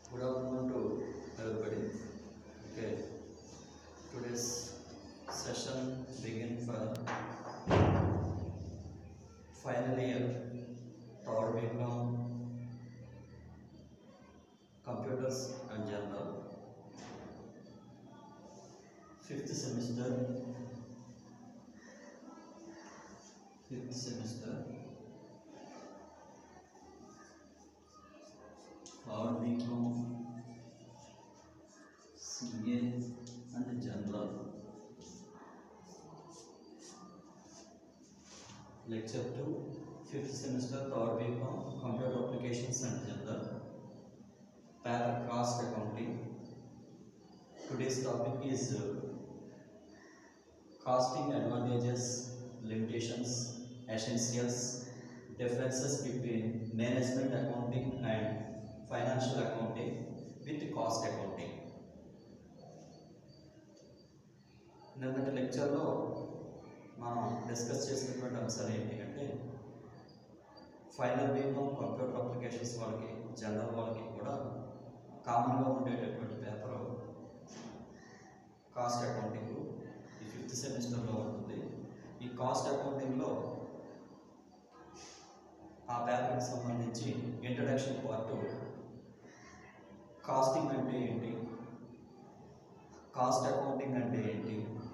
Good afternoon to everybody. Okay, today's session begin for final year third BCom computers and general fifth semester fifth semester third BCom CA and general lecture 2 fifth semester third BCom computer applications and general paper cost accounting today's topic is uh, costing advantages limitations essentials differences between management accounting and financial accounting with cost accounting నిన్నటి లెక్చర్లో మనం discuss చేసినటువంటి అంశాలు ఏంటి అంటే final BCom computer applications వాళ్ళకి general వాళ్ళకి కూడా కామన్గా ఉండేటటువంటి పేపర్ కాస్ట్ అకౌంటింగ్ ఈ ఫిఫ్త్ సెమిస్టర్లో ఉంటుంది ఈ కాస్ట్ అకౌంటింగ్లో ఆ పేపర్కి సంబంధించి ఇంట్రడక్షన్ పార్ట్ కాస్టింగ్ అంటే ఏంటి కాస్ట్ అకౌంటింగ్ అంటే ఏంటి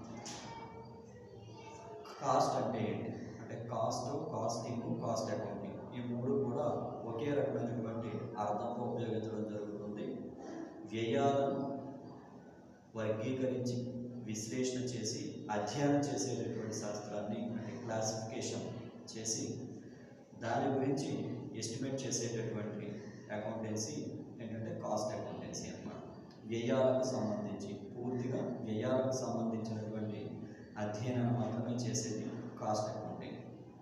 కాస్ట్ అంటే ఏంటి అంటే కాస్ట్ కాస్టింగ్ కాస్ట్ అకౌంటింగ్ ఈ మూడు కూడా ఒకే రకమైనటువంటి అర్థంలో ఉపయోగించడం జరుగుతుంది వ్యయాలను వర్గీకరించి విశ్లేషణ చేసి అధ్యయనం చేసేటటువంటి శాస్త్రాన్ని అంటే క్లాసిఫికేషన్ చేసి దాని గురించి ఎస్టిమేట్ చేసేటటువంటి అకౌంటెన్సీ ఏంటంటే కాస్ట్ అకౌంటెన్సీ అన్నమాట వ్యయాలకు సంబంధించి పూర్తిగా వ్యయాలకు సంబంధించినటువంటి అధ్యయనం మాత్రమే చేసేది కాస్ట్ అకౌంటింగ్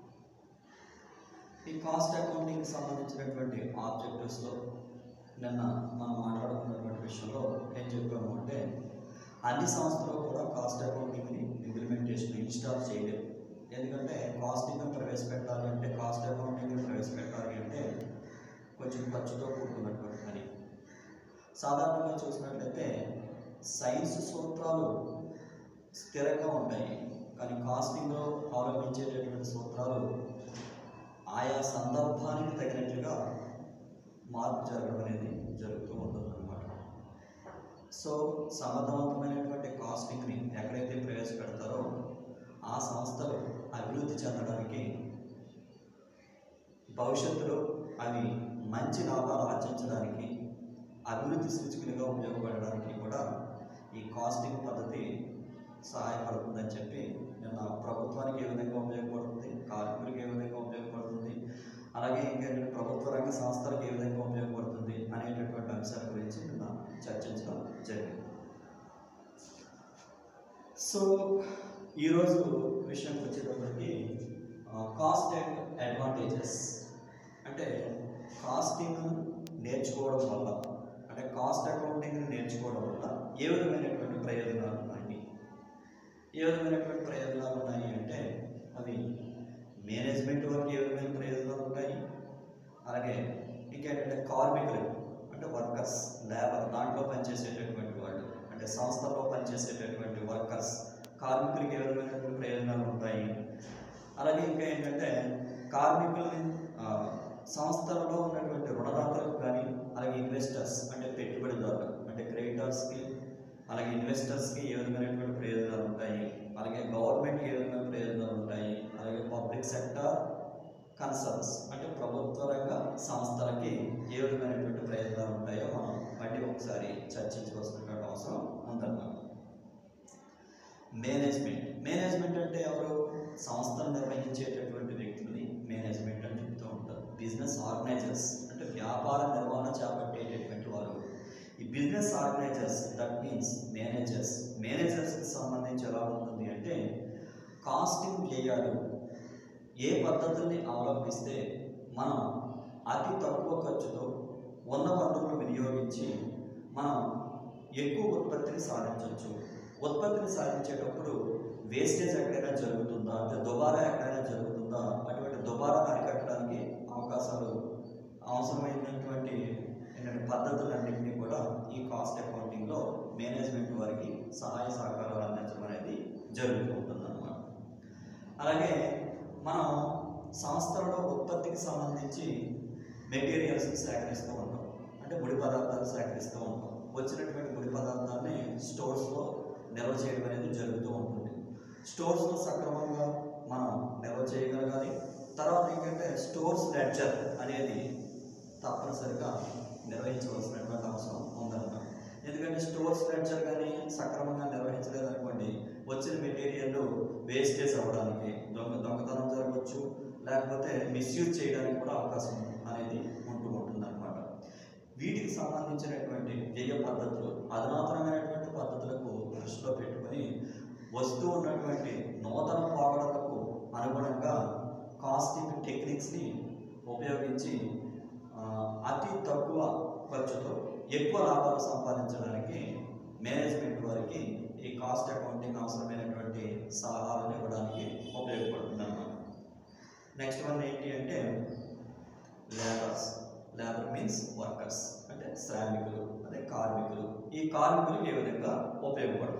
ఈ కాస్ట్ అకౌంటింగ్కి సంబంధించినటువంటి ఆబ్జెక్టివ్స్లో నిన్న మనం మాట్లాడుకున్నటువంటి విషయంలో ఏం చెప్పాము అంటే అన్ని సంస్థలు కూడా కాస్ట్ అకౌంటింగ్ని ఇంప్లిమెంటేషన్ ఇన్స్టాల్ చేయలేవు ఎందుకంటే కాస్టింగ్ ప్రవేశపెట్టాలి అంటే కాస్ట్ అకౌంటింగ్ ప్రవేశపెట్టాలి అంటే కొంచెం ఖర్చుతో కూడుకున్నటువంటి పని సాధారణంగా చూసినట్లయితే సైన్స్ సూత్రాలు స్థిరంగా ఉంటాయి కానీ కాస్టింగ్లో అవలంబించేటటువంటి సూత్రాలు ఆయా సందర్భానికి తగినట్లుగా మార్పు జరగడం అనేది జరుగుతూ ఉంటుంది అనమాట సో సమర్థవంతమైనటువంటి కాస్టింగ్ని ఎక్కడైతే ప్రవేశపెడతారో ఆ సంస్థలు అభివృద్ధి చెందడానికి భవిష్యత్తులో అవి మంచి లాభాలు ఆర్జించడానికి అభివృద్ధి సూచికలుగా ఉపయోగపడడానికి కూడా ఈ కాస్టింగ్ పద్ధతి సహాయపడుతుందని చెప్పి నిన్న ప్రభుత్వానికి ఏ విధంగా ఉపయోగపడుతుంది కార్మికులకు ఏ విధంగా ఉపయోగపడుతుంది అలాగే ఇంకా ప్రభుత్వ రంగ సంస్థలకు ఏ విధంగా ఉపయోగపడుతుంది అనేటటువంటి అంశాల గురించి నిన్న చర్చించడం జరిగింది సో ఈరోజు విషయానికి వచ్చేటప్పటికి కాస్ట్ అండ్ అడ్వాంటేజెస్ అంటే కాస్టింగ్ నేర్చుకోవడం వల్ల అంటే కాస్ట్ అకౌంటింగ్ నేర్చుకోవడం వల్ల ఏ విధమైనటువంటి ప్రయోజనాలు ఉన్నాయి ఏ విధమైనటువంటి ప్రయోజనాలు ఉన్నాయి అంటే అవి మేనేజ్మెంట్ వరకు ఏ విధమైన ప్రయోజనాలు ఉంటాయి అలాగే ఇంకేంటంటే కార్మికులు అంటే వర్కర్స్ లేబర్ దాంట్లో పనిచేసేటటువంటి వాళ్ళు అంటే సంస్థల్లో పనిచేసేటటువంటి వర్కర్స్ కార్మికులకి ఏ విధమైనటువంటి ప్రయోజనాలు ఉంటాయి అలాగే ఇంకా ఏంటంటే కార్మికుల్ని ఆ, సంస్థలలో ఉన్నటువంటి రుణదాతలకు కానీ అలాగే ఇన్వెస్టర్స్ అంటే పెట్టుబడిదారులు అంటే క్రెడిటర్స్కి అలాగే ఇన్వెస్టర్స్కి ఏ విధమైనటువంటి ప్రయోజనాలు ఉంటాయి అలాగే గవర్నమెంట్కి ఏ విధమైన ప్రయోజనాలు ఉంటాయి అలాగే పబ్లిక్ సెక్టర్ కన్సర్న్స్ అంటే ప్రభుత్వ రంగ సంస్థలకి ఏ విధమైనటువంటి ప్రయోజనాలు ఉంటాయో మనం మళ్ళీ ఒకసారి చర్చించవలసినటువంటి అవసరం ఉందన్నమాట మేనేజ్మెంట్ మేనేజ్మెంట్ అంటే ఎవరు సంస్థను నిర్వహించేటటువంటి వ్యక్తుల్ని మేనేజ్మెంట్ అని చెప్తూ ఉంటారు బిజినెస్ ఆర్గనైజర్స్ అంటే వ్యాపార నిర్వహణ చేపట్టేటటువంటి వారు ఈ business organisers that means managers మేనేజర్స్కి సంబంధించి ఎలా ఉంటుంది అంటే కాస్టింగ్ వ్యయాలు ఏ పద్ధతుల్ని అవలంబిస్తే మనం అతి తక్కువ ఖర్చుతో ఉన్న వనరులను వినియోగించి మనం ఎక్కువ ఉత్పత్తిని సాధించవచ్చు ఉత్పత్తిని సాధించేటప్పుడు వేస్టేజ్ ఎక్కడైనా జరుగుతుందా అంటే దుబారా ఎక్కడైనా జరుగుతుందా అటువంటి దుబారా అరికట్టడానికి అవకాశాలు అవసరమైనటువంటి ఏంటంటే పద్ధతులన్నింటినీ కూడా సంబంధించి మెటీరియల్స్ సేకరిస్తూ ఉంటాం అంటే ముడి పదార్థాలు సేకరిస్తూ ఉంటాం వచ్చినటువంటి ముడి పదార్థాన్ని స్టోర్స్లో నిల్వ చేయడం అనేది జరుగుతూ ఉంటుంది స్టోర్స్లో సక్రమంగా మనం నిల్వ చేయగలగాలి తర్వాత ఏంటంటే స్టోర్స్ లెడ్జర్ అనేది తప్పనిసరిగా నిర్వహించవలసినటువంటి అవసరం ఉందన్నమాట ఎందుకంటే స్టోర్స్ లెడ్జర్ కానీ సక్రమంగా నిర్వహించలేదనుకోండి వచ్చిన మెటీరియల్ వేస్టేజ్ అవ్వడానికి దొంగ దొంగతనం జరగవచ్చు లేకపోతే మిస్యూజ్ చేయడానికి కూడా అవకాశం అనేది ఉంటూ ఉంటుందన్నమాట వీటికి సంబంధించినటువంటి వ్యయ పద్ధతులు అధునాతనమైనటువంటి పద్ధతులకు దృష్టిలో పెట్టుకొని వస్తూ ఉన్నటువంటి నూతన పోగడలకు అనుగుణంగా కాస్టింగ్ టెక్నిక్స్ని ఉపయోగించి ఆ, అతి తక్కువ ఖర్చుతో ఎక్కువ లాభాలు సంపాదించడానికి మేనేజ్మెంట్ వారికి ఈ కాస్ట్ అకౌంటింగ్ అవసరమైనటువంటి సలహాలను ఇవ్వడానికి ఉపయోగపడుతుంది అన్నమాట నెక్స్ట్ వన్ ఏంటి అంటే లేబర్స్ లేబర్ మీన్స్ వర్కర్స్ అంటే శ్రామికులు అదే కార్మికులు ఈ కార్మికులు ఏ విధంగా ఉపయోగపడుతుంది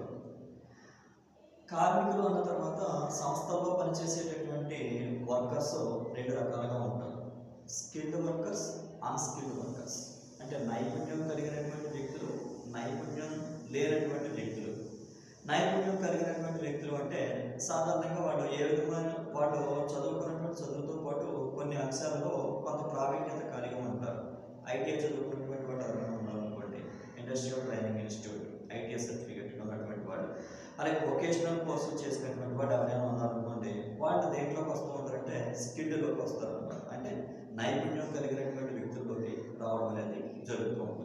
కార్మికులు అన్న తర్వాత సంస్థల్లో పనిచేసేటటువంటి వర్కర్స్ రెండు రకాలుగా ఉంటారు స్కిల్డ్ వర్కర్స్ అన్స్కిల్డ్ వర్కర్స్ అంటే నైపుణ్యం కలిగినటువంటి వ్యక్తులు నైపుణ్యం లేనటువంటి వ్యక్తులు నైపుణ్యం కలిగినటువంటి వ్యక్తులు అంటే సాధారణంగా వాళ్ళు ఏ విధమైన వాళ్ళు చదువుకున్నటువంటి చదువుతో పాటు కొన్ని అంశాలలో కొంత ప్రావీణ్యత కలిగి ఉంటారు ఐటీఐ చదువుకున్నటువంటి వాళ్ళు ఎవరైనా ఉన్నారనుకోండి industrial training institute ITI certificate ఉన్నటువంటి వాళ్ళు అలాగే వొకేషనల్ కోర్సులు చేసినటువంటి వాళ్ళు ఎవరైనా ఉన్నారనుకోండి వాళ్ళు దేంట్లోకి వస్తూ ఉంటారంటే స్కిల్డ్లోకి వస్తారు అన్నమాట అంటే నైపుణ్యం కలిగినటువంటి వ్యక్తుల్లోకి రావడం అనేది జరుగుతూ ఉంటుంది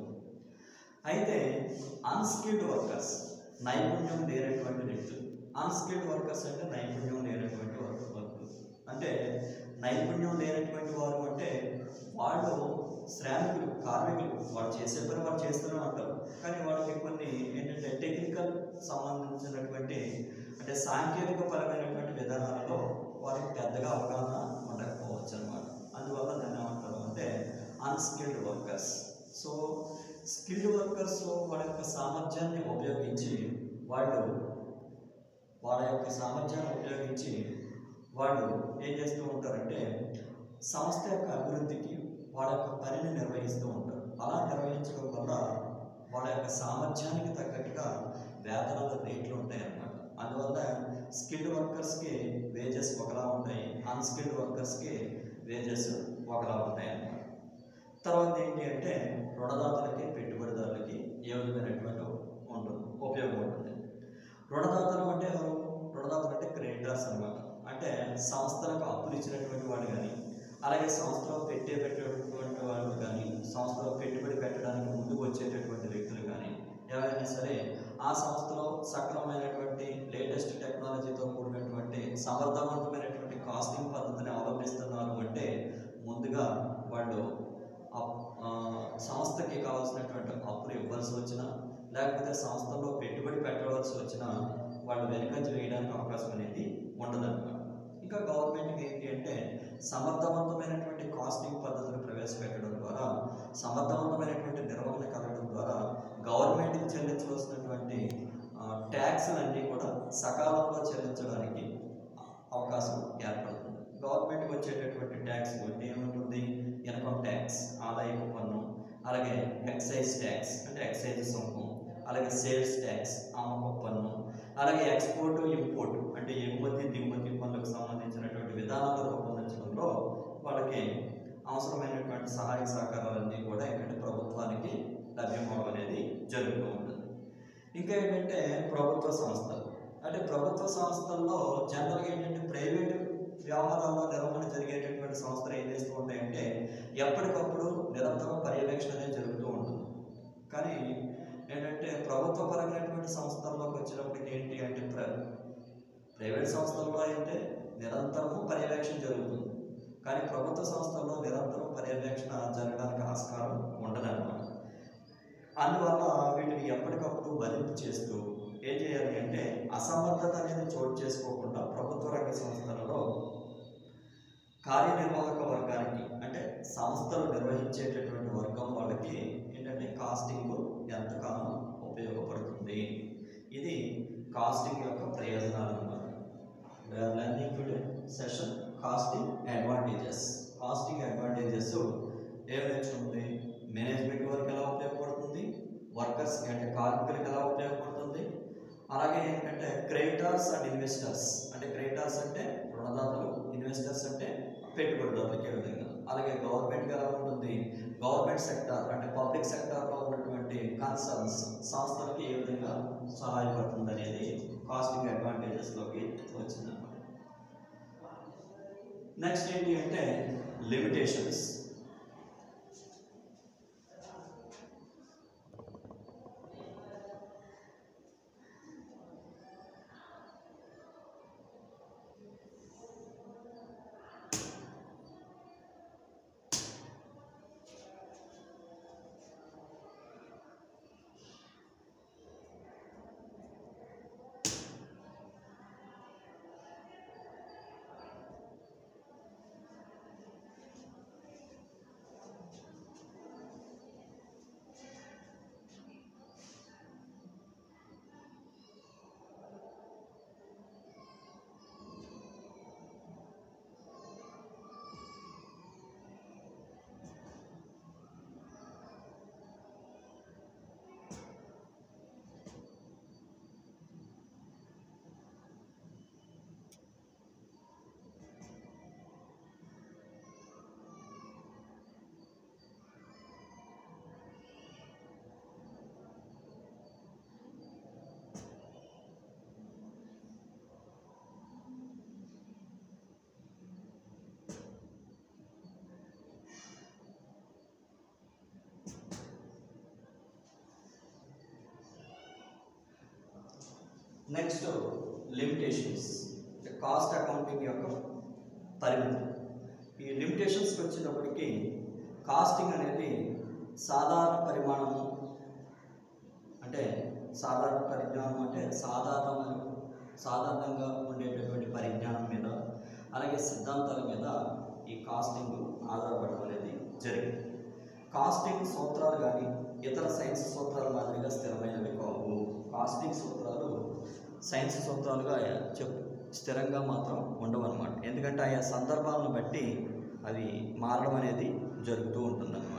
అయితే అన్స్కిల్డ్ వర్కర్స్ నైపుణ్యం లేనటువంటి వ్యక్తులు అన్స్కిల్డ్ వర్కర్స్ అంటే నైపుణ్యం లేనటువంటి వర్క్ వర్కులు అంటే నైపుణ్యం లేనటువంటి వారు అంటే వాళ్ళు శ్రామికులు కార్మికులు వాళ్ళు చేసే పని వాళ్ళు చేస్తూనే ఉంటారు కానీ వాళ్ళకి కొన్ని ఏంటంటే టెక్నికల్ సంబంధించినటువంటి అంటే సాంకేతిక పరమైనటువంటి విధానాలలో వారికి పెద్దగా అవగాహన ఉండకపోవచ్చు అనమాట అందువల్ల దాన్ని ఏమంటారు అంటే unskilled workers so skilled workers వాళ్ళ యొక్క సామర్థ్యాన్ని ఉపయోగించి వాళ్ళు వాళ్ళ యొక్క సామర్థ్యాన్ని ఉపయోగించి వాళ్ళు ఏం చేస్తూ ఉంటారంటే సంస్థ యొక్క అభివృద్ధికి వాళ్ళ యొక్క పనిని నిర్వహిస్తూ ఉంటారు అలా నిర్వహించడం వల్ల వాళ్ళ యొక్క సామర్థ్యానికి తగ్గట్టుగా వేతనాల రేట్లు ఉంటాయి అన్నమాట అందువల్ల స్కిల్డ్ వర్కర్స్కి వేజెస్ ఒకలా ఉంటాయి అన్స్కిల్డ్ వర్కర్స్కి వేజెస్ ఒకలా ఉంటాయి అన్నమాట తర్వాత ఏంటి అంటే రుణదాతలకి పెట్టుబడిదారులకి ఏ విధమైనటువంటి ఉంటుంది ఉపయోగం ఉంటుంది రుణదాతలు అంటే ఎవరు రుణదాతలు అంటే క్రెడిటర్స్ అన్నమాట అంటే సంస్థలకు అప్పులు ఇచ్చినటువంటి వాళ్ళు కానీ అలాగే సంస్థలో పెట్టే పెట్టేటటువంటి వాళ్ళు కానీ సంస్థలో పెట్టుబడి పెట్టడానికి ముందుకు వచ్చేటటువంటి వ్యక్తులు కానీ ఎవరైనా సరే ఆ సంస్థలో సక్రమమైనటువంటి లేటెస్ట్ టెక్నాలజీతో కూడినటువంటి సమర్థవంతమైనటువంటి కాస్టింగ్ పద్ధతిని అవలంబిస్తున్నారు అంటే ముందుగా వాళ్ళు అప్- ఆ, సంస్థకి కావాల్సినటువంటి అప్పులు ఇవ్వాల్సి వచ్చినా లేకపోతే సంస్థలో పెట్టుబడి పెట్టవలసి వచ్చినా వాళ్ళు వెనుకంజ వేయడానికి అవకాశం అనేది ఉండదన్నమాట ఇంకా గవర్నమెంట్కి ఏంటి అంటే సమర్థవంతమైనటువంటి కాస్టింగ్ పద్ధతులు ప్రవేశపెట్టడం ద్వారా సమర్థవంతమైనటువంటి నిర్వహణ కలగడం ద్వారా గవర్నమెంట్కి చెల్లించవలసినటువంటి ట్యాక్స్లన్నీ కూడా సకాలంలో చెల్లించడానికి అవకాశం ఏర్పడుతుంది గవర్నమెంట్కి వచ్చేటటువంటి ట్యాక్స్ ఏముంటుంది ఇన్కమ్ ట్యాక్స్ ఆదాయపు పన్ను అలాగే ఎక్సైజ్ ట్యాక్స్ అంటే ఎక్సైజ్ సొమ్ము అలాగే సేల్స్ ట్యాక్స్ అమ్మకం పన్ను అలాగే ఎక్స్పోర్ట్ ఇంపోర్ట్ అంటే ఎగుమతి దిగుమతి పనులకు సంబంధించినటువంటి విధానాలు రూపొందించడంలో వాళ్ళకి అవసరమైనటువంటి సహాయ సహకారాలన్నీ కూడా ఏంటంటే ప్రభుత్వానికి లభ్యమవడం అనేది జరుగుతూ ఉంటుంది ఇంకా ఏంటంటే ప్రభుత్వ సంస్థలు అంటే ప్రభుత్వ సంస్థల్లో జనరల్గా ఏంటంటే ప్రైవేట్ వ్యవహారాల్లో నిర్వహణ జరిగేటటువంటి సంస్థలు ఏం చేస్తూ ఉంటాయంటే ఎప్పటికప్పుడు నిరంతరం పర్యవేక్షణ అనేది జరుగుతూ ఉంటుంది కానీ ఏంటంటే ప్రభుత్వ పరమైనటువంటి సంస్థల్లోకి వచ్చినప్పటికి ఏంటి అంటే ప్ర ప్రైవేట్ సంస్థల్లో అయితే నిరంతరము పర్యవేక్షణ జరుగుతుంది కానీ ప్రభుత్వ సంస్థల్లో నిరంతరం పర్యవేక్షణ జరగడానికి ఆస్కారం ఉండదన్నమాట అందువల్ల వీటిని ఎప్పటికప్పుడు మదింపు చేస్తూ ఏం చేయాలి అంటే అసమర్థత అనేది చోటు చేసుకోకుండా ప్రభుత్వ రంగ సంస్థలలో కార్యనిర్వాహక వర్గానికి అంటే సంస్థలు నిర్వహించేటటువంటి వర్గం వాళ్ళకి ఏంటంటే కాస్టింగ్ ఎంతగానో ఉపయోగపడుతుంది ఇది కాస్టింగ్ యొక్క ప్రయోజనాలు అన్నమాట learning today session costing advantages costing advantage ఏం నేర్చుకుంటుంది మేనేజ్మెంట్ వరకు ఎలా ఉపయోగపడుతుంది వర్కర్స్ అంటే కార్మికులకు ఎలా ఉపయోగపడుతుంది అలాగే ఏంటంటే క్రెడిటార్స్ అండ్ ఇన్వెస్టర్స్ అంటే క్రెడిటార్స్ అంటే రుణదాతలు ఇన్వెస్టర్స్ అంటే పెట్టుబడిదారులకి ఏ విధంగా అలాగే గవర్నమెంట్ ఎలా ఉంటుంది గవర్నమెంట్ సెక్టార్ అంటే పబ్లిక్ సెక్టార్లో ఉన్నటువంటి కన్సర్న్స్ సంస్థలకి ఏ విధంగా సహాయపడుతుంది అనేది కాస్టింగ్ అడ్వాంటేజెస్లోకి వచ్చిందన్నమాట నెక్స్ట్ ఏంటి అంటే limitations next limitations cost accounting యొక్క పరిమితి ఈ లిమిటేషన్స్కి వచ్చేటప్పటికి కాస్టింగ్ అనేది సాధారణ పరిమాణము అంటే సాధారణ పరిజ్ఞానం అంటే సాధారణమైన సాధారణంగా ఉండేటటువంటి పరిజ్ఞానం మీద అలాగే సిద్ధాంతాల మీద ఈ కాస్టింగ్ ఆధారపడడం అనేది జరిగింది కాస్టింగ్ సూత్రాలు కానీ ఇతర సైన్స్ సూత్రాల మాదిరిగా స్థిరమైనవి కావు కాస్టింగ్ సూత్రాలు సైన్స్ సూత్రాలుగా చెప్ స్థిరంగా మాత్రం ఉండవన్నమాట ఎందుకంటే ఆయా సందర్భాలను బట్టి అవి మారడం అనేది జరుగుతూ ఉంటుందన్నమాట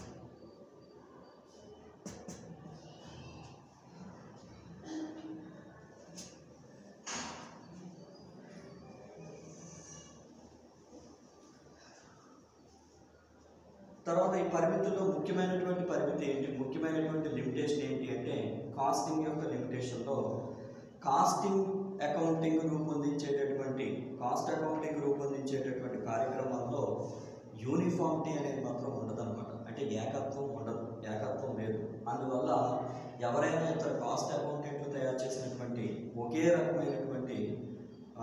తర్వాత ఈ పరిమితుల్లో ముఖ్యమైనటువంటి పరిమితి ఏంటి ముఖ్యమైనటువంటి లిమిటేషన్ ఏంటి అంటే కాస్టింగ్ యొక్క లిమిటేషన్లో కాస్టింగ్ అకౌంటింగ్ రూపొందించేటటువంటి కాస్ట్ అకౌంటింగ్ రూపొందించేటటువంటి కార్యక్రమాల్లో యూనిఫామిటీ అనేది మాత్రం ఉండదన్నమాట అంటే ఏకత్వం ఉండదు ఏకత్వం లేదు అందువల్ల ఎవరైనా ఇతర కాస్ట్ అకౌంటెంట్లు తయారు చేసినటువంటి ఒకే రకమైనటువంటి ఆ,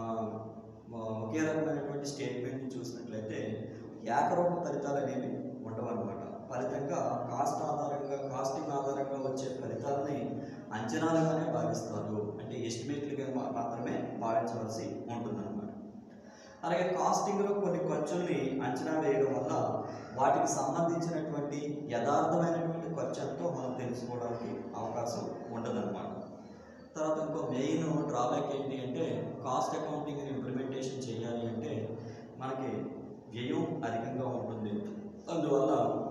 ఒకే రకమైనటువంటి స్టేట్మెంట్ని చూసినట్లయితే ఏకరూప ఫలితాలు అనేవి ఉండవన్నమాట ఫలితంగా కాస్ట్ ఆధారంగా కాస్టింగ్ ఆధారంగా వచ్చే ఫలితాలని అంచనాలుగానే భావిస్తారు అంటే ఎస్టిమేట్లుగా మా- మాత్రమే భావించవలసి ఉంటుందన్నమాట అలాగే కాస్టింగ్లో కొన్ని ఖర్చుల్ని అంచనా వేయడం వల్ల వాటికి సంబంధించినటువంటి యథార్థమైనటువంటి ఖర్చు ఎంతో మనం తెలుసుకోవడానికి అవకాశం ఉండదన్నమాట తర్వాత ఇంకో మెయిన్ డ్రాబ్యాక్ ఏంటి అంటే కాస్ట్ అకౌంటింగ్ని ఇంప్లిమెంటేషన్ చేయాలి అంటే మనకి వ్యయం అధికంగా ఉంటుంది అందువల్ల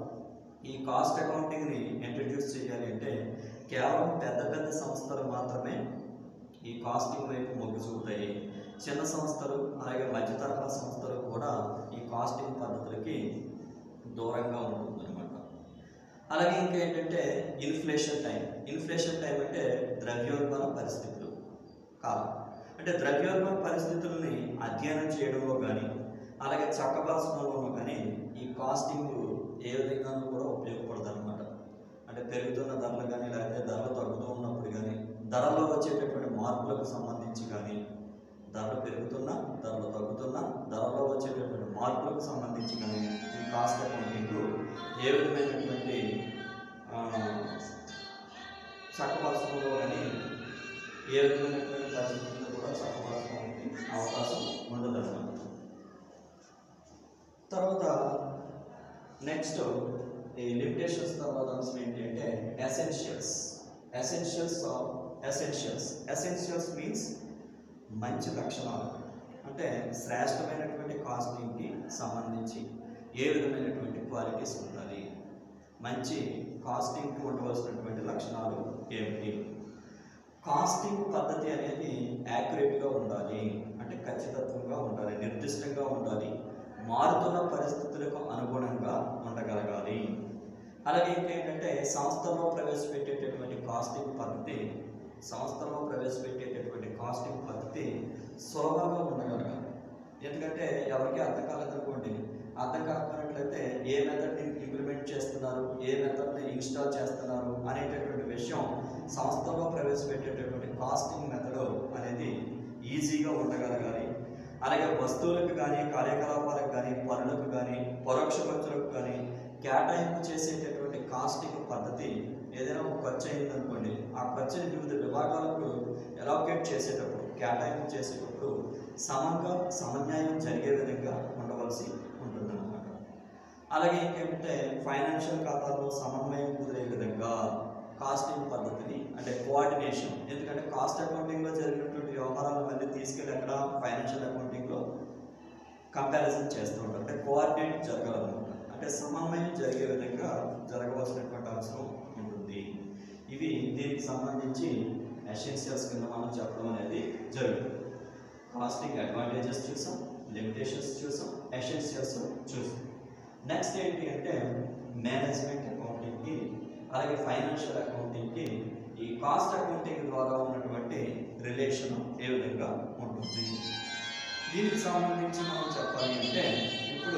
ఈ కాస్ట్ అకౌంటింగ్ని ఇంట్రడ్యూస్ చేయాలి అంటే కేవలం పెద్ద పెద్ద సంస్థలు మాత్రమే ఈ కాస్టింగ్ వైపు మొగ్గు చూపుతాయి చిన్న సంస్థలు అలాగే మధ్య తరహా సంస్థలు కూడా ఈ కాస్టింగ్ పద్ధతులకి దూరంగా ఉంటుందన్నమాట అలాగే ఇంకా ఏంటంటే ఇన్ఫ్లేషన్ టైం ఇన్ఫ్లేషన్ టైం అంటే ద్రవ్యోల్బణ పరిస్థితులు కాలం అంటే ద్రవ్యోల్బణ పరిస్థితుల్ని అధ్యయనం చేయడంలో కానీ అలాగే చక్కపరచడంలో కానీ ఈ కాస్టింగ్ ఏ విధంగానూ కూడా ఉపయోగపడదు అనమాట అంటే పెరుగుతున్న ధరలు కానీ లేకపోతే ధరలు తగ్గుతూ ఉన్నప్పుడు కానీ ధరల్లో వచ్చేటటువంటి మార్పులకు సంబంధించి కానీ ధరలు పెరుగుతున్నా ధరలు తగ్గుతున్నా ధరల్లో వచ్చేటటువంటి మార్పులకు సంబంధించి కానీ ఈ కాస్ట్ అకౌంటింగ్ ఏ విధమైనటువంటి ఆ, చక్కపరచడంలో కానీ ఏ విధమైనటువంటి పరిస్థితుల్లో కూడా చక్కపరచడానికి అవకాశం ఉండదన్నమాట తర్వాత నెక్స్ట్ ఈ లిమిటేషన్స్ తర్వాత అంశం ఏంటి అంటే essentials essentials of essentials essentials means మంచి లక్షణాలు అంటే శ్రేష్టమైనటువంటి కాస్టింగ్కి సంబంధించి ఏ విధమైనటువంటి క్వాలిటీస్ ఉండాలి మంచి కాస్టింగ్కి ఉండవలసినటువంటి లక్షణాలు ఏమిటి కాస్టింగ్ పద్ధతి అనేది యాక్యురేట్గా ఉండాలి అంటే ఖచ్చితత్వంగా ఉండాలి నిర్దిష్టంగా ఉండాలి మారుతున్న పరిస్థితులకు అనుగుణంగా ఉండగలగాలి అలాగే ఇంకేంటంటే సంస్థలో ప్రవేశపెట్టేటటువంటి కాస్టింగ్ పద్ధతి సంస్థలో ప్రవేశపెట్టేటటువంటి కాస్టింగ్ పద్ధతి సులభంగా ఉండగలగాలి ఎందుకంటే ఎవరికి అర్థం కాలేదనుకోండి అర్థం కాకపోయినట్లయితే ఏ మెథడ్ని ఇంప్లిమెంట్ చేస్తున్నారు ఏ మెథడ్ని ఇన్స్టాల్ చేస్తున్నారు అనేటటువంటి విషయం సంస్థలో ప్రవేశపెట్టేటటువంటి కాస్టింగ్ మెథడ్ అనేది ఈజీగా ఉండగలగాలి అలాగే వస్తువులకు కానీ కార్యకలాపాలకు కానీ పనులకు కానీ పరోక్ష ఖర్చులకు కానీ కేటాయింపు చేసేటటువంటి కాస్టింగ్ పద్ధతి ఏదైనా ఒక ఖర్చు అయిందనుకోండి ఆ ఖర్చుని వివిధ విభాగాలకు ఎలాకేట్ చేసేటప్పుడు కేటాయింపు చేసేటప్పుడు సమంగా సమన్యాయం జరిగే విధంగా ఉండవలసి ఉంటుందన్నమాట అలాగే ఇంకేంటంటే ఫైనాన్షియల్ ఖాతాల్లో సమన్వయం కుదిరే విధంగా కాస్టింగ్ పద్ధతిని అంటే కోఆర్డినేషన్ ఎందుకంటే కాస్ట్ అకౌంటింగ్లో జరిగినటువంటి వ్యవహారాలు మళ్ళీ తీసుకెళ్ళి అక్కడ ఫైనాన్షియల్ అకౌంటింగ్లో కంపారిజన్ చేస్తూ ఉంటారు అంటే కోఆర్డినేట్ జరగాలన్నమాట అంటే సమన్వయం జరిగే విధంగా జరగవలసినటువంటి అవసరం ఉంటుంది ఇవి దీనికి సంబంధించి ఎసెన్షియల్స్ కింద మనం చెప్పడం అనేది జరుగుతుంది కాస్టింగ్ అడ్వాంటేజెస్ చూసాం లిమిటేషన్స్ చూసాం ఎసెన్షియల్స్ చూసాం నెక్స్ట్ ఏంటి అంటే మేనేజ్మెంట్ అకౌంటింగ్కి అలాగే ఫైనాన్షియల్ అకౌంటింగ్కి ఈ కాస్ట్ అకౌంటింగ్ ద్వారా ఉన్నటువంటి రిలేషన్ ఏ విధంగా ఉంటుంది దీనికి సంబంధించి మనం చెప్పాలి అంటే ఇప్పుడు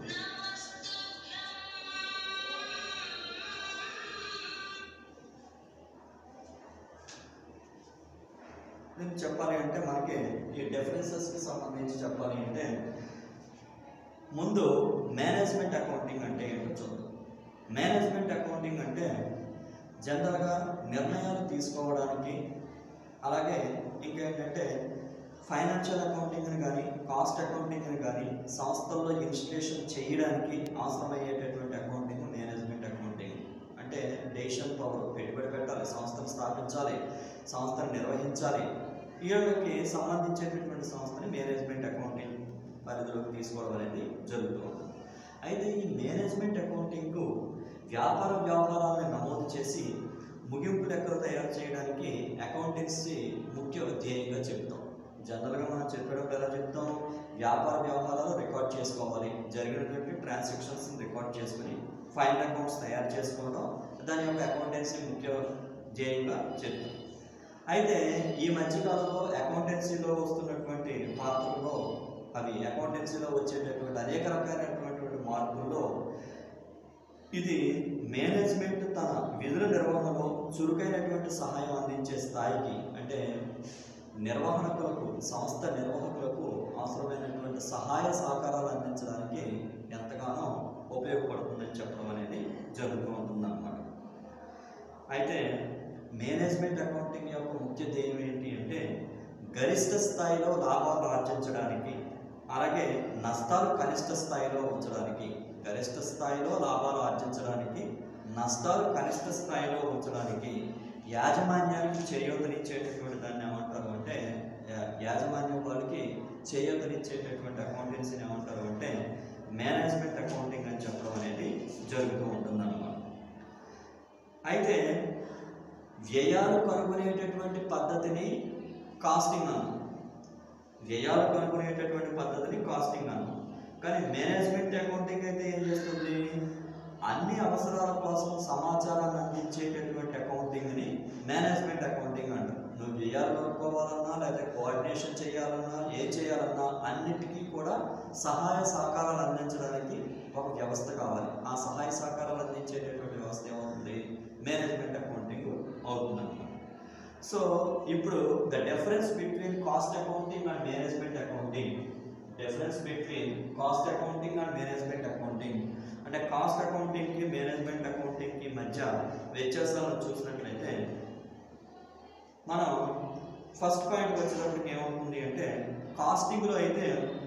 దీనికి చెప్పాలి అంటే మనకి ఈ డిఫరెన్సెస్కి సంబంధించి చెప్పాలి అంటే ముందు మేనేజ్మెంట్ అకౌంటింగ్ అంటే ఏంటో చూద్దాం మేనేజ్మెంట్ అకౌంటింగ్ అంటే జనరల్గా నిర్ణయాలు తీసుకోవడానికి అలాగే ఇంకేంటంటే ఫైనాన్షియల్ అకౌంటింగ్ని కానీ కాస్ట్ అకౌంటింగ్ని కానీ సంస్థల్లో ఇన్స్టిట్యూషన్ చేయడానికి అవసరమయ్యేటటువంటి అకౌంటింగ్ మేనేజ్మెంట్ అకౌంటింగ్ అంటే డెసిషన్ పవర్ పెట్టుబడి పెట్టాలి సంస్థను స్థాపించాలి సంస్థను నిర్వహించాలి వీళ్ళకి సంబంధించేటటువంటి సంస్థని మేనేజ్మెంట్ అకౌంటింగ్ పరిధిలోకి తీసుకోవడం అనేది జరుగుతూ ఉంటుంది అయితే ఈ మేనేజ్మెంట్ అకౌంటింగ్ వ్యాపార వ్యవహారాలను నమోదు చేసి ముగింపు లెక్కలు తయారు చేయడానికి అకౌంటెన్సీ ముఖ్య ధ్యేయంగా చెప్తాం జనరల్గా మనం చెప్పేటప్పుడు ఎలా చెప్తాం వ్యాపార వ్యవహారాలు రికార్డ్ చేసుకోవాలి జరిగినటువంటి ట్రాన్సాక్షన్స్ రికార్డ్ చేసుకుని ఫైనల్ అకౌంట్స్ తయారు చేసుకోవడం దాని యొక్క అకౌంటెన్సీ ముఖ్య ధ్యేయంగా చెప్తాం అయితే ఈ మధ్యకాలంలో అకౌంటెన్సీలో వస్తున్నటువంటి పాత్రలో అవి అకౌంటెన్సీలో వచ్చేటటువంటి అనేక రకాలైనటువంటి మార్పుల్లో ఇది మేనేజ్మెంట్ తన విధుల నిర్వహణలో చురుకైనటువంటి సహాయం అందించే స్థాయికి అంటే నిర్వహణకులకు సంస్థ నిర్వాహకులకు అవసరమైనటువంటి సహాయ సహకారాలు అందించడానికి ఎంతగానో ఉపయోగపడుతుందని చెప్పడం అనేది జరుగుతూ ఉంటుందన్నమాట అయితే మేనేజ్మెంట్ అకౌంటింగ్ యొక్క ముఖ్య ధ్యేయం ఏంటి అంటే గరిష్ట స్థాయిలో లాభాలు ఆర్జించడానికి అలాగే నష్టాలు కనిష్ట స్థాయిలో ఉంచడానికి గరిష్ట స్థాయిలో లాభాలు ఆర్జించడానికి నష్టాలు కనిష్ట స్థాయిలో ఉంచడానికి యాజమాన్యానికి చేయూతనిచ్చేటటువంటి దాన్ని ఏమంటారు అంటే యా- యాజమాన్యం వాళ్ళకి చేయూతనిచ్చేటటువంటి అకౌంటెన్సీని ఏమంటారు అంటే మేనేజ్మెంట్ అకౌంటింగ్ అని చెప్పడం అనేది జరుగుతూ ఉంటుందన్నమాట అయితే వ్యయాలు కనుగొనేటటువంటి పద్ధతిని కాస్టింగ్ అన్నాం వ్యయాలు కనుగొనేటటువంటి పద్ధతిని కాస్టింగ్ అన్నాం కానీ మేనేజ్మెంట్ అకౌంటింగ్ అయితే ఏం చేస్తుంది అన్ని అవసరాల కోసం సమాచారాన్ని అందించేటటువంటి అకౌంటింగ్ని మేనేజ్మెంట్ అకౌంటింగ్ అంటారు నువ్వు వ్యయాలు కనుక్కోవాలన్నా లేదా కోఆర్డినేషన్ చేయాలన్నా ఏం చేయాలన్నా అన్నిటికీ కూడా సహాయ సహకారాలు అందించడానికి ఒక వ్యవస్థ కావాలి ఆ సహాయ సహకారాలు అందించేటటువంటి వ్యవస్థ ఏమవుతుంది మేనేజ్మెంట్ అకౌంటింగ్ అవుతుందన్నమాట సో ఇప్పుడు the difference between cost accounting and management accounting difference between cost accounting and management accounting అంటే కాస్ట్ అకౌంటింగ్కి మేనేజ్మెంట్ అకౌంటింగ్కి మధ్య వ్యత్యాసాలను చూసినట్లయితే మనం ఫస్ట్ పాయింట్ వచ్చేటప్పటికి ఏమవుతుంది అంటే కాస్టింగ్లో అయితే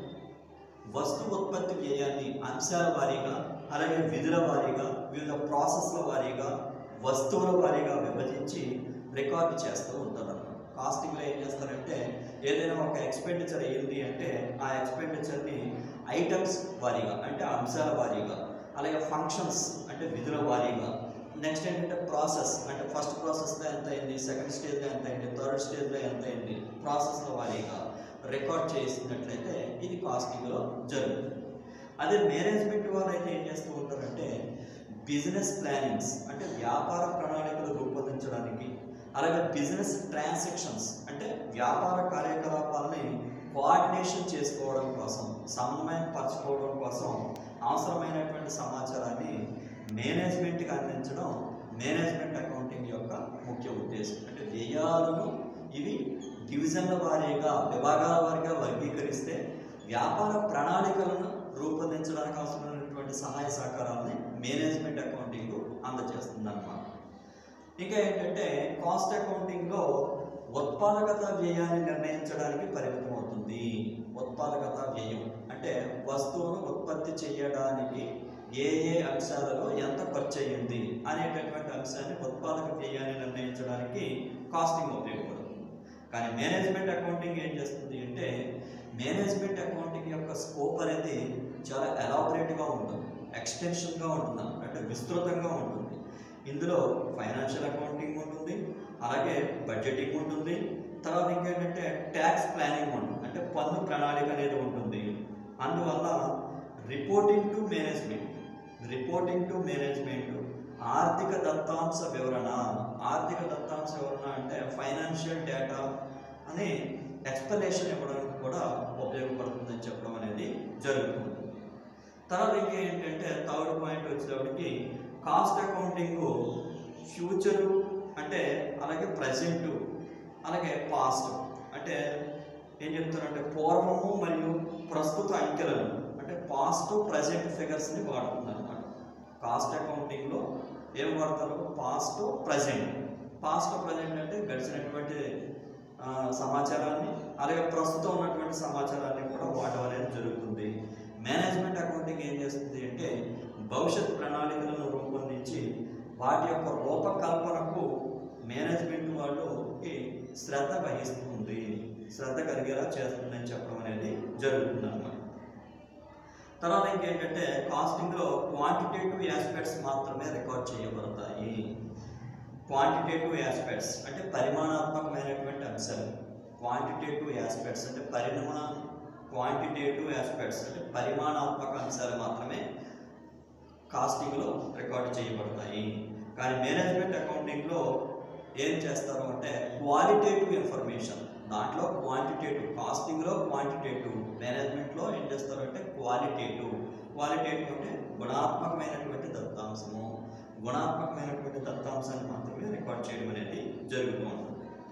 వస్తు ఉత్పత్తి వ్యయాన్ని అంశాల వారీగా అలాగే విధుల వారీగా వివిధ ప్రాసెస్ల వారీగా వస్తువుల వారీగా విభజించి రికార్డు చేస్తూ ఉంటారు కాస్టింగ్లో ఏం చేస్తారంటే ఏదైనా ఒక ఎక్స్పెండిచర్ అయ్యింది అంటే ఆ ఎక్స్పెండిచర్ని ఐటమ్స్ వారీగా అంటే అంశాల వారీగా అలాగే ఫంక్షన్స్ అంటే విధుల వారీగా నెక్స్ట్ ఏంటంటే ప్రాసెస్ అంటే ఫస్ట్ ప్రాసెస్లో ఎంత అయింది సెకండ్ స్టేజ్లో ఎంత అయింది థర్డ్ స్టేజ్లో ఎంత అయింది ప్రాసెస్ల వారీగా రికార్డ్ చేసినట్లయితే ఇది కాస్టింగ్లో జరుగుతుంది అదే మేనేజ్మెంట్ వారు అయితే ఏం చేస్తూ ఉంటారంటే బిజినెస్ ప్లానింగ్స్ అంటే వ్యాపార ప్రణాళికలు రూపొందించడానికి అలాగే బిజినెస్ ట్రాన్సాక్షన్స్ అంటే వ్యాపార కార్యకలాపాలని కోఆర్డినేషన్ చేసుకోవడం కోసం సమన్వయం పరచుకోవడం కోసం అవసరమైనటువంటి సమాచారాన్ని మేనేజ్మెంట్కి అందించడం మేనేజ్మెంట్ అకౌంటింగ్ యొక్క ముఖ్య ఉద్దేశం అంటే వ్యయాలను ఇవి డివిజన్ల వారీగా విభాగాల వారీగా వర్గీకరిస్తే వ్యాపార ప్రణాళికలను రూపొందించడానికి అవసరమైనటువంటి సహాయ సహకారాలని మేనేజ్మెంట్ అకౌంటింగ్ అందజేస్తుంది అన్నమాట ఇంకా ఏంటంటే కాస్ట్ అకౌంటింగ్లో ఉత్పాదకత వ్యయాన్ని నిర్ణయించడానికి పరిమితం అవుతుంది ఉత్పాదకత వ్యయం అంటే వస్తువును ఉత్పత్తి చేయడానికి ఏ ఏ అంశాలలో ఎంత ఖర్చు అయ్యింది అనేటటువంటి అంశాన్ని ఉత్పాదక వ్యయాన్ని నిర్ణయించడానికి కాస్టింగ్ ఉపయోగపడుతుంది కానీ మేనేజ్మెంట్ అకౌంటింగ్ ఏం చేస్తుంది అంటే మేనేజ్మెంట్ అకౌంటింగ్ యొక్క స్కోప్ అనేది చాలా ఎలాబరేట్గా ఉంటుంది ఎక్స్టెన్షన్గా ఉంటుంది అంటే విస్తృతంగా ఉంటుంది ఇందులో ఫైనాన్షియల్ అకౌంటింగ్ ఉంటుంది అలాగే బడ్జెటింగ్ ఉంటుంది తర్వాత ఇంకేంటంటే ట్యాక్స్ ప్లానింగ్ ఉంటుంది అంటే పన్ను ప్రణాళిక అనేది ఉంటుంది అందువల్ల reporting to management reporting to management ఆర్థిక దత్తాంశ వివరణ ఆర్థిక దత్తాంశ వివరణ అంటే ఫైనాన్షియల్ డేటా అని ఎక్స్ప్లెనేషన్ ఇవ్వడానికి కూడా ఉపయోగపడుతుందని చెప్పడం అనేది జరుగుతుంది తర్వాత ఇంకా ఏంటంటే థర్డ్ పాయింట్ వచ్చేటప్పటికి కాస్ట్ అకౌంటింగ్ ఫ్యూచరు అంటే అలాగే ప్రజెంట్ అలాగే పాస్ట్ అంటే ఏం చెప్తారంటే పూర్వము మరియు ప్రస్తుత అంకెలను అంటే పాస్ట్ ప్రజెంట్ ఫిగర్స్ని వాడుతుంది అనమాట కాస్ట్ అకౌంటింగ్లో ఏం వాడతారు పాస్ట్ ప్రజెంట్ పాస్ట్ ప్రజెంట్ అంటే గడిచినటువంటి ఆ, సమాచారాన్ని అలాగే ప్రస్తుతం ఉన్నటువంటి సమాచారాన్ని కూడా వాడడం అనేది జరుగుతుంది మేనేజ్మెంట్ అకౌంటింగ్ ఏం చేస్తుంది అంటే భవిష్యత్ ప్రణాళికలను రూపొందించి వాటి యొక్క రూపకల్పనకు మేనేజ్మెంట్ వాళ్ళకి శ్రద్ధ వహిస్తుంది శ్రద్ధ కలిగేలా చేస్తుందని చెప్పడం అనేది జరుగుతుంది అన్నమాట తర్వాత ఇంకేంటంటే కాస్టింగ్లో క్వాంటిటేటివ్ ఆస్పెక్ట్స్ మాత్రమే రికార్డ్ చేయబడతాయి క్వాంటిటేటివ్ ఆస్పెక్ట్స్ అంటే పరిమాణాత్మకమైనటువంటి అంశాలు క్వాంటిటేటివ్ ఆస్పెక్ట్స్ అంటే పరిమాణ క్వాంటిటేటివ్ ఆస్పెక్ట్స్ అంటే పరిమాణాత్మక అంశాలు మాత్రమే కాస్టింగ్లో రికార్డ్ చేయబడతాయి కానీ మేనేజ్మెంట్ అకౌంటింగ్లో ఏం చేస్తారు అంటే క్వాలిటేటివ్ ఇన్ఫర్మేషన్ దాంట్లో క్వాంటిటేటివ్ కాస్టింగ్లో క్వాంటిటేటివ్ మేనేజ్మెంట్లో ఏం చేస్తారు అంటే క్వాలిటేటివ్ క్వాలిటేటివ్ అంటే గుణాత్మకమైనటువంటి దత్తాంశము గుణాత్మకమైనటువంటి దత్తాంశాన్ని మాత్రమే రికార్డ్ చేయడం అనేది జరుగుతూ ఉంటుంది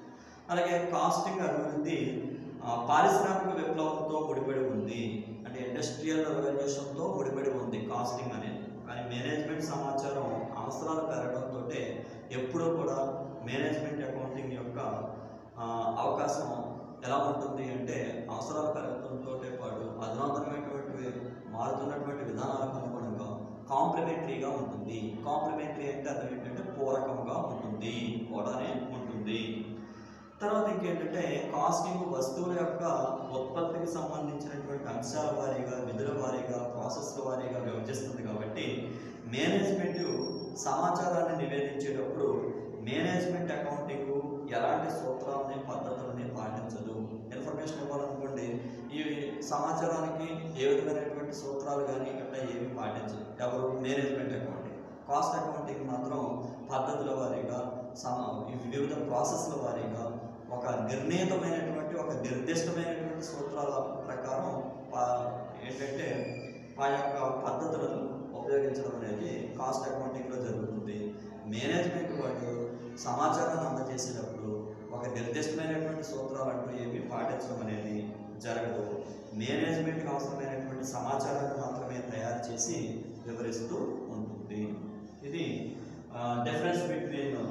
అలాగే కాస్టింగ్ అభివృద్ధి ఆ, పారిశ్రామిక విప్లవంతో ముడిపడి ఉంది అంటే ఇండస్ట్రియల్ రెవల్యూషన్తో ముడిపడి ఉంది కాస్టింగ్ అనేది కానీ మేనేజ్మెంట్ సమాచారం అవసరాలు పెరగడంతో ఎప్పుడూ కూడా మేనేజ్మెంట్ అకౌంటింగ్ యొక్క ఆ, అవకాశం ఎలా ఉంటుంది అంటే అవసరాలు పెరగడంతో పాటు అధునాతనమైనటువంటి మారుతున్నటువంటి విధానాలకు అనుగుణంగా కాంప్లిమెంటరీగా ఉంటుంది కాంప్లిమెంటరీ అంటే అర్థం ఏంటంటే పూరకంగా ఉంటుంది కూడానే ఉంటుంది తర్వాత ఇంకేంటంటే కాస్టింగ్ వస్తువుల యొక్క ఉత్పత్తికి సంబంధించినటువంటి అంశాల వారీగా విధుల వారీగా ప్రాసెస్ల వారీగా విభజిస్తుంది కాబట్టి మేనేజ్మెంట్ సమాచారాన్ని నివేదించేటప్పుడు మేనేజ్మెంట్ అకౌంటింగ్ ఎలాంటి సూత్రాలని పద్ధతులని పాటించదు ఇన్ఫర్మేషన్ ఇవ్వాలనుకోండి ఈ సమాచారానికి ఏ విధమైనటువంటి సూత్రాలు కానీ అట్లా ఏమి పాటించదు ఎవరు మేనేజ్మెంట్ అకౌంటింగ్ కాస్ట్ అకౌంటింగ్ మాత్రం పద్ధతుల వారీగా సమ ఈ వివిధ ప్రాసెస్ల వారీగా ఒక నిర్ణీతమైనటువంటి ఒక నిర్దిష్టమైనటువంటి సూత్రాల ప్రకారం వా- ఏంటంటే ఆ యొక్క పద్ధతులను ఉపయోగించడం అనేది కాస్ట్ అకౌంటింగ్లో జరుగుతుంది మేనేజ్మెంట్ వాళ్ళు సమాచారాన్ని అందజేసేటప్పుడు ఒక నిర్దిష్టమైనటువంటి సూత్రాలు అంటూ ఏమీ పాటించడం అనేది జరగదు మేనేజ్మెంట్కి అవసరమైనటువంటి సమాచారాన్ని మాత్రమే తయారు చేసి వివరిస్తూ ఉంటుంది ఇది difference between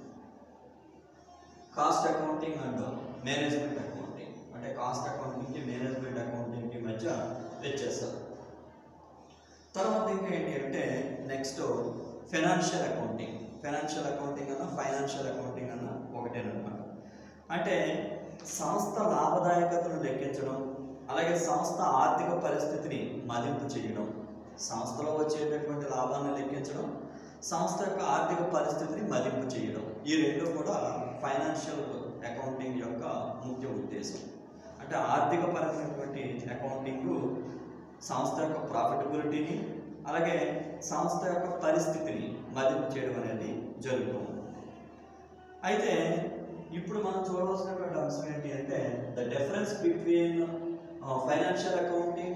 cost accounting and management accounting అంటే కాస్ట్ అకౌంటింగ్కి మేనేజ్మెంట్ అకౌంటింగ్కి మధ్య వ్యత్యాసాలు తర్వాత ఇంకా ఏంటి అంటే next financial accounting financial accounting అన్న ఫైనాన్షియల్ అకౌంటింగ్ అన్న ఒకటేనమాట అంటే సంస్థ లాభదాయకతను లెక్కించడం అలాగే సంస్థ ఆర్థిక పరిస్థితిని మదింపు చేయడం సంస్థలో వచ్చేటటువంటి లాభాన్ని లెక్కించడం సంస్థ యొక్క ఆర్థిక పరిస్థితిని మదింపు చేయడం ఈ రెండు కూడా ఫైనాన్షియల్ అకౌంటింగ్ యొక్క ముఖ్య ఉద్దేశం అంటే ఆర్థిక పరమైనటువంటి అకౌంటింగ్ సంస్థ యొక్క ప్రాఫిటబిలిటీని అలాగే సంస్థ యొక్క పరిస్థితిని మదింపు చేయడం అనేది జరుగుతుంది అయితే ఇప్పుడు మనం చూడవలసినటువంటి అంశం ఏంటి అంటే the difference between financial accounting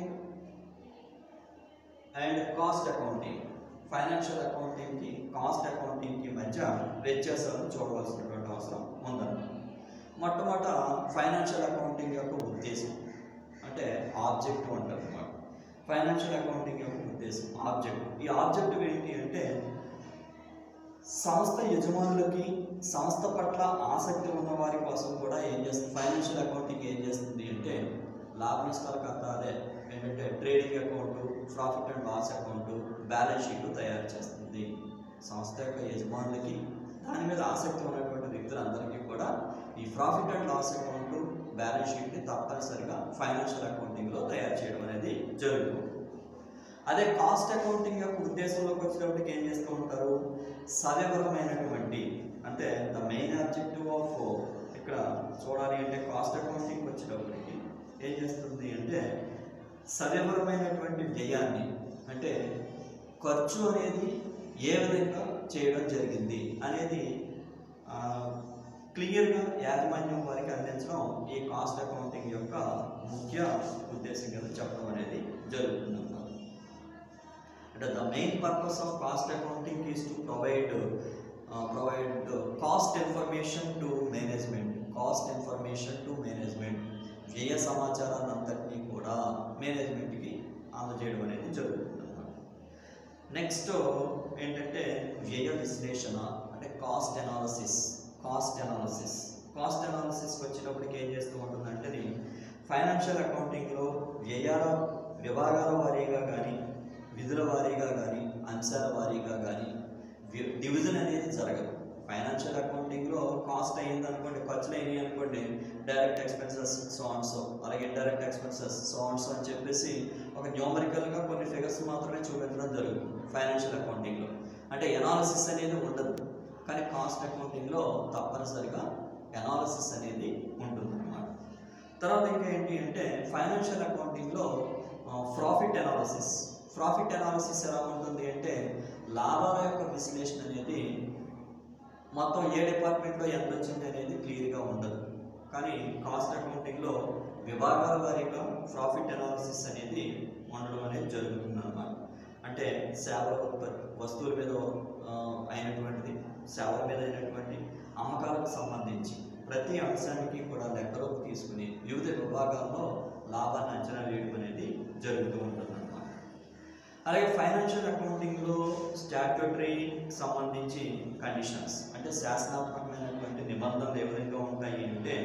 and cost accounting financial అకౌంటింగ్కి కాస్ట్ అకౌంటింగ్కి మధ్య వ్యత్యాసాలను చూడవలసినటువంటి అవసరం ఉందన్నమాట మొట్టమొదట ఫైనాన్షియల్ అకౌంటింగ్ యొక్క ఉద్దేశం అంటే ఆబ్జెక్టివ్ అంటారు అన్నమాట ఫైనాన్షియల్ అకౌంటింగ్ యొక్క ఉద్దేశం ఆబ్జెక్టివ్ ఈ ఆబ్జెక్టివ్ ఏంటి అంటే సంస్థ యజమానులకి సంస్థ పట్ల ఆసక్తి ఉన్న వారి కోసం కూడా ఏం చేస్తుంది ఫైనాన్షియల్ అకౌంటింగ్ ఏం చేస్తుంది అంటే లాభ నష్టాల ఖాతా అదే ఏంటంటే trading account profit and loss account balance sheet తయారు చేస్తుంది సంస్థ యొక్క యజమానులకి దాని మీద ఆసక్తి ఉన్నటువంటి వ్యక్తులందరికీ కూడా ఈ profit and loss account balance షీట్ని తప్పనిసరిగా ఫైనాన్షియల్ అకౌంటింగ్లో తయారు చేయడం అనేది జరుగుతుంది అదే కాస్ట్ అకౌంటింగ్ యొక్క ఉద్దేశంలోకి వచ్చినప్పటికి ఏం చేస్తూ ఉంటారు సవివరమైనటువంటి అంటే ద మెయిన్ ఆబ్జెక్టివ్ ఆఫ్ ఇక్కడ చూడాలి అంటే కాస్ట్ అకౌంటింగ్ వచ్చేటప్పటికి ఏం చేస్తుంది అంటే సవివరమైనటువంటి వ్యయాన్ని అంటే ఖర్చు అనేది ఏ విధంగా చేయడం జరిగింది అనేది ఆ, క్లియర్గా యాజమాన్యం వారికి అందించడం ఈ కాస్ట్ అకౌంటింగ్ యొక్క ముఖ్య ఉద్దేశం కింద చెప్పడం అనేది జరుగుతుంది అన్నమాట అంటే the main purpose of cost accounting is to provide provide cost information to management cost information to management వ్యయ సమాచారాన్ని అంతటినీ కూడా మేనేజ్మెంట్కి అందజేయడం అనేది జరుగుతుంది అన్నమాట నెక్స్ట్ ఏంటంటే వ్యయ విశ్లేషణ అంటే cost analysis cost analysis cost అనాలసిస్కి వచ్చేటప్పటికి ఏం చేస్తూ ఉంటుందంటే ఇది ఫైనాన్షియల్ అకౌంటింగ్లో వ్యయాల విభాగాల వారీగా కానీ విధుల వారీగా కానీ అంశాల వారీగా కానీ డివిజన్ అనేది జరగదు ఫైనాన్షియల్ అకౌంటింగ్లో కాస్ట్ అయ్యింది అనుకోండి ఖర్చులు అయినాయి అనుకోండి direct expenses so and so అలాగే indirect expenses so and so అని చెప్పేసి ఒక న్యూమరికల్గా కొన్ని ఫిగర్స్ మాత్రమే చూపించడం జరుగుతుంది ఫైనాన్షియల్ అకౌంటింగ్లో అంటే ఎనాలిసిస్ అనేది ఉండదు కానీ కాస్ట్ అకౌంటింగ్లో తప్పనిసరిగా ఎనాలిసిస్ అనేది ఉంటుందన్నమాట తర్వాత ఇంకా ఏంటి అంటే ఫైనాన్షియల్ అకౌంటింగ్లో ప్రాఫిట్ ఎనాలిసిస్ ప్రాఫిట్ ఎనాలిసిస్ ఎలా ఉంటుంది అంటే లాభాల యొక్క విశ్లేషణ అనేది మొత్తం ఏ డిపార్ట్మెంట్లో ఎంత వచ్చింది అనేది క్లియర్గా ఉండదు కానీ కాస్ట్ అకౌంటింగ్లో విభాగాల వారీగా ప్రాఫిట్ అనాలిసిస్ అనేది ఉండడం అనేది జరుగుతుంది అన్నమాట అంటే సేవల ఉత్పత్తి వస్తువుల మీద ఆ, అయినటువంటిది సేవల మీద అయినటువంటి అమ్మకాలకు సంబంధించి ప్రతి అంశానికి కూడా లెక్కలోకి తీసుకుని వివిధ విభాగాల్లో లాభాన్ని అంచనా వేయడం అనేది జరుగుతూ ఉంటుంది అన్నమాట అలాగే ఫైనాన్షియల్ అకౌంటింగ్లో స్టాట్యూటరీ సంబంధించి కండిషన్స్ అంటే శాసనాత్మకమైనటువంటి నిబంధనలు ఏ విధంగా ఉంటాయి అంటే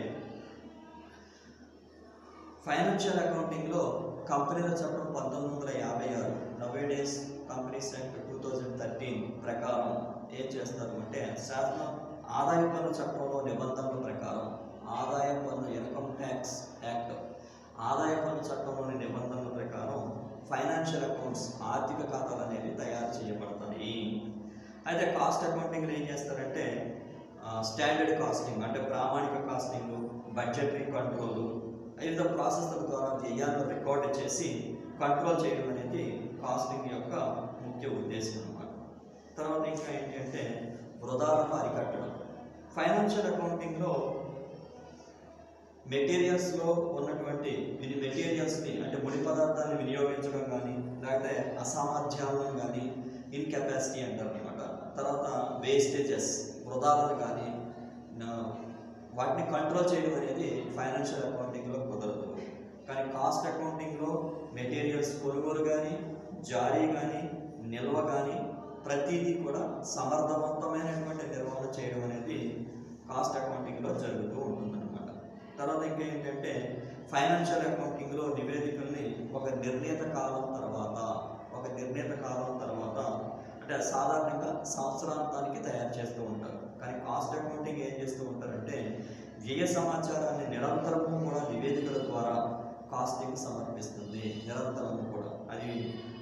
ఫైనాన్షియల్ అకౌంటింగ్లో కంపెనీల చట్టం పంతొమ్మిది వందల యాభై ఆరు nowadays companies act two thousand thirteen ప్రకారం ఏం చేస్తారు అంటే శాసన ఆదాయ పన్ను చట్టంలో నిబంధనల ప్రకారం ఆదాయ పన్ను ఇన్కమ్ ట్యాక్స్ యాక్ట్ ఆదాయ పన్ను చట్టంలోని నిబంధనల ప్రకారం ఫైనాన్షియల్ అకౌంట్స్ ఆర్థిక ఖాతాలు అనేవి తయారు చేయబడతాయి అయితే కాస్ట్ అకౌంటింగ్లో ఏం చేస్తారంటే స్టాండర్డ్ కాస్టింగ్ అంటే ప్రామాణిక కాస్టింగ్ బడ్జెటరీ కంట్రోల్ వివిధ ప్రాసెస్ల ద్వారా వ్యయాలను రికార్డ్ చేసి కంట్రోల్ చేయడం అనేది కాస్టింగ్ యొక్క ముఖ్య ఉద్దేశం అన్నమాట తర్వాత ఇంకా ఏంటి అంటే వృధాలను అరికట్టడం ఫైనాన్షియల్ అకౌంటింగ్లో మెటీరియల్స్లో ఉన్నటువంటి విని మెటీరియల్స్ని అంటే ముడి పదార్థాలను వినియోగించడం కానీ లేకపోతే అసామర్థ్యాలను కానీ ఇన్కెపాసిటీ అంటారు అనమాట తర్వాత వేస్టేజెస్ వృధాలను కానీ నా- వాటిని కంట్రోల్ చేయడం అనేది ఫైనాన్షియల్ అకౌంటింగ్లో కుదరదు కానీ కాస్ట్ అకౌంటింగ్లో మెటీరియల్స్ కొనుగోలు కానీ జారీ కానీ నిల్వ కానీ ప్రతిదీ కూడా సమర్థవంతమైనటువంటి నిర్వహణ చేయడం అనేది కాస్ట్ అకౌంటింగ్లో జరుగుతూ ఉంటుందన్నమాట తర్వాత ఇంకా ఏంటంటే ఫైనాన్షియల్ అకౌంటింగ్లో నివేదికల్ని ఒక నిర్ణీత కాలం తర్వాత ఒక నిర్ణీత కాలం తర్వాత అంటే సాధారణంగా సంవత్సరాంతానికి తయారు చేస్తూ ఉంటారు కానీ కాస్ట్ అకౌంటింగ్ ఏం చేస్తూ ఉంటారంటే వ్యయ సమాచారాన్ని నిరంతరము కూడా నివేదికల ద్వారా కాస్టింగ్ సమర్పిస్తుంది నిరంతరము కూడా అది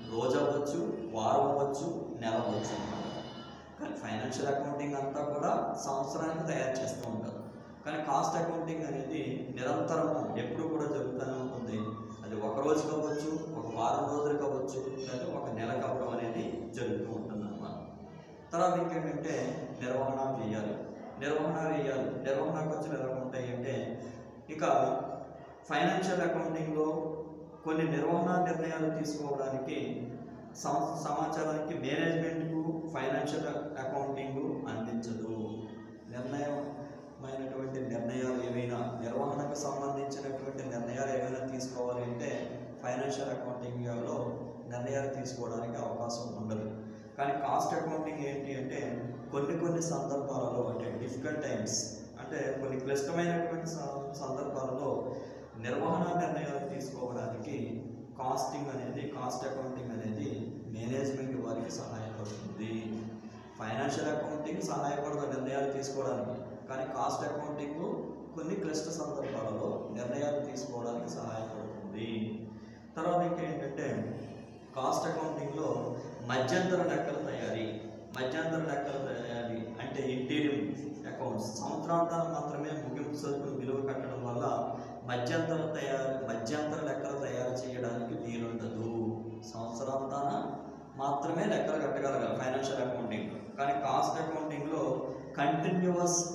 రోజు అవ్వచ్చు వారం అవ్వచ్చు నెల అవ్వచ్చు అన్నమాట కానీ ఫైనాన్షియల్ అకౌంటింగ్ అంతా కూడా సంవత్సరానికి తయారు చేస్తూ ఉంటారు కానీ కాస్ట్ అకౌంటింగ్ అనేది నిరంతరం ఎప్పుడు కూడా జరుగుతూనే ఉంటుంది అది ఒక రోజు కావచ్చు ఒక వారం రోజులు కావచ్చు లేదా ఒక నెల కావడం అనేది జరుగుతూ ఉంటుంది అన్నమాట తర్వాత ఇంకేంటంటే నిర్వహణ చేయాలి నిర్వహణ వేయాలి నిర్వహణ ఖర్చులు ఎలా ఉంటాయి అంటే ఇక ఫైనాన్షియల్ అకౌంటింగ్లో కొన్ని నిర్వహణ నిర్ణయాలు తీసుకోవడానికి సం- సమాచారానికి మేనేజ్మెంట్కు ఫైనాన్షియల్ అకౌంటింగ్ అందించదు నిర్ణయమైనటువంటి నిర్ణయాలు ఏవైనా నిర్వహణకు సంబంధించినటువంటి నిర్ణయాలు ఏవైనా తీసుకోవాలి అంటే ఫైనాన్షియల్ అకౌంటింగ్లో నిర్ణయాలు తీసుకోవడానికి అవకాశం ఉండదు కానీ కాస్ట్ అకౌంటింగ్ ఏంటి అంటే కొన్ని కొన్ని సందర్భాలలో అంటే డిఫికల్ట్ టైమ్స్ అంటే కొన్ని క్లిష్టమైనటువంటి స- సందర్భాలలో నిర్వహణ నిర్ణయాలు తీసుకోవడానికి కాస్టింగ్ అనేది కాస్ట్ అకౌంటింగ్ అనేది మేనేజ్మెంట్ వారికి సహాయపడుతుంది ఫైనాన్షియల్ అకౌంటింగ్ సహాయపడదు నిర్ణయాలు తీసుకోవడానికి కానీ కాస్ట్ అకౌంటింగ్ కొన్ని క్లిష్ట సందర్భాలలో నిర్ణయాలు తీసుకోవడానికి సహాయపడుతుంది తర్వాత ఇంకా ఏంటంటే కాస్ట్ అకౌంటింగ్లో మధ్యంతర లెక్కల తయారీ మధ్యంతర లెక్కల తయారీ అంటే ఇంటీరియం అకౌంట్స్ సంవత్సరాంతాలు మాత్రమే ముగింపు సరుకులు విలువ కట్టడం వల్ల మధ్యంతర తయారీ